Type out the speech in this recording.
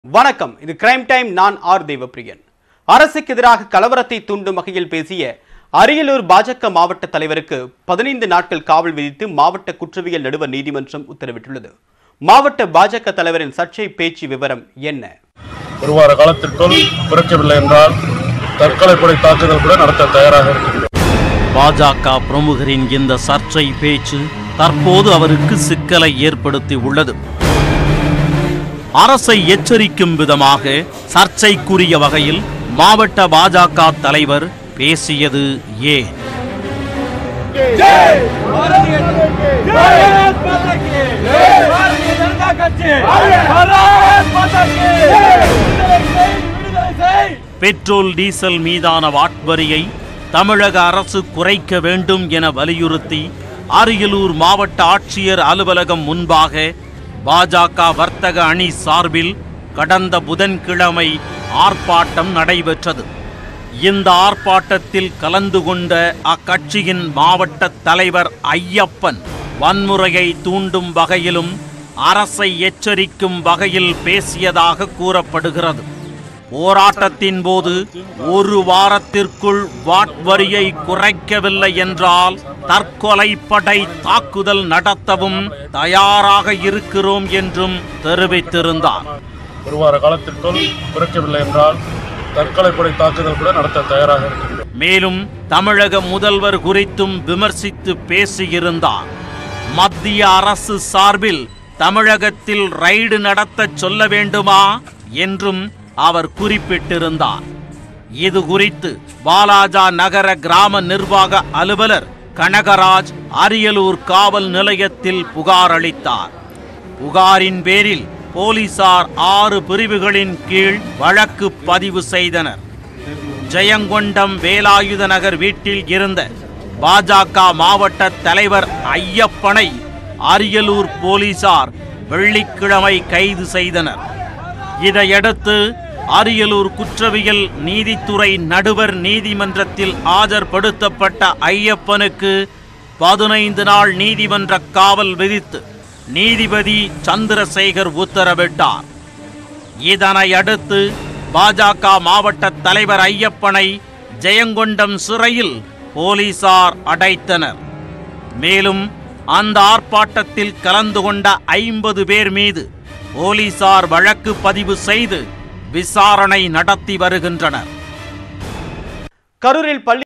வணக்கம் இது crime time நான் ஆர் தேவப்பிரியன் அரசுக்கு எதிராக கலவரத்தை தூண்டும் வகையில் பேசிய அரியலூர் பாஜக மாவட்ட தலைவருக்கு பதினைந்து நாட்கள் காவல் விதித்து மாவட்ட குற்றவியல் நடுவர் நீதிமன்றம் உத்தரவிட்டுள்ளது மாவட்ட பாஜக தலைவரின் சர்ச்சை பேச்சு விவரம் என்ன ஒரு வார காலத்திற்குள் குறைக்கவில்லை என்றால் தற்கொலைப்படை தாக்குதல் கூட நடத்த தயாராக இருக்கின்றோம் பாஜக பிரமுகரின் இந்த சர்ச்சை பேச்சு தற்போது அவருக்கு சிக்கலை ஏற்படுத்தி உள்ளது அரசை எச்சரிக்கும் விதமாக சர்ச்சைக்குரிய வகையில் மாவட்ட பாஜக தலைவர் பேசியது ஏன் பெட்ரோல் டீசல் மீதான வாட்வரியை தமிழக அரசு குறைக்க வேண்டும் என வலியுறுத்தி அரியலூர் மாவட்ட ஆட்சியர் அலுவலகம் முன்பாக பாஜக வர்த்தக அணி சார்பில் கடந்த புதன்கிழமை ஆர்ப்பாட்டம் நடைபெற்றது இந்த ஆர்ப்பாட்டத்தில் கலந்து கொண்ட அக்கட்சியின் மாவட்ட தலைவர் ஐயப்பன் வன்முறையை தூண்டும் வகையிலும் அரசை எச்சரிக்கும் வகையில் பேசியதாக கூறப்படுகிறது போராட்டத்தின் போது ஒரு வாரத்திற்குள் வாட் வரியை குறைக்கவில்லை என்றால் தற்கொலை படை தாக்குதல் நடத்தவும் தயாராக இருக்கிறோம் என்றும் தெரிவித்திருந்தார் ஒரு வார காலத்திற்குள் குறைக்கவில்லை என்றால் தற்கொலைப்படை தாக்குதல் கூட நடத்த தயாராக இருக்கின்றோம் மேலும் தமிழக முதல்வர் குறித்தும் விமர்சித்து பேசியிருந்தார் மத்திய அரசு சார்பில் தமிழகத்தில் ரைடு நடத்தச் சொல்ல வேண்டுமா என்றும் அவர் குறிப்பிட்டிருந்தார் இது குறித்து வாலாஜா நகர கிராம நிர்வாக அலுவலர் கனகராஜ் அரியலூர் காவல் நிலையத்தில் புகார் அளித்தார் புகாரின் பேரில் போலீசார் ஆறு பிரிவுகளின் கீழ் வழக்கு பதிவு செய்தனர் ஜெயங்கொண்டம் வேலாயுத நகர் வீட்டில் இருந்த பாஜக மாவட்ட தலைவர் ஐயப்பனை அரியலூர் போலீசார் வெள்ளிக்கிழமை கைது செய்தனர் இதையடுத்து அரியலூர் குற்றவியல் நீதித்துறை நடுவர் நீதிமன்றத்தில் ஆஜர்படுத்தப்பட்ட ஐயப்பனுக்கு பதினைந்து நாள் நீதிமன்ற காவல் விதித்து நீதிபதி சந்திரசேகர் உத்தரவிட்டார் இதனை அடுத்து பாஜக மாவட்ட தலைவர் ஐயப்பனை ஜெயங்கொண்டம் சிறையில் போலீசார் அடைத்தனர் மேலும் அந்த ஆர்ப்பாட்டத்தில் கலந்து கொண்ட ஐம்பது பேர் மீது போலீசார் வழக்கு பதிவு செய்து விசாரணை நடத்தி வருகின்றனர் கரூரில் பள்ளி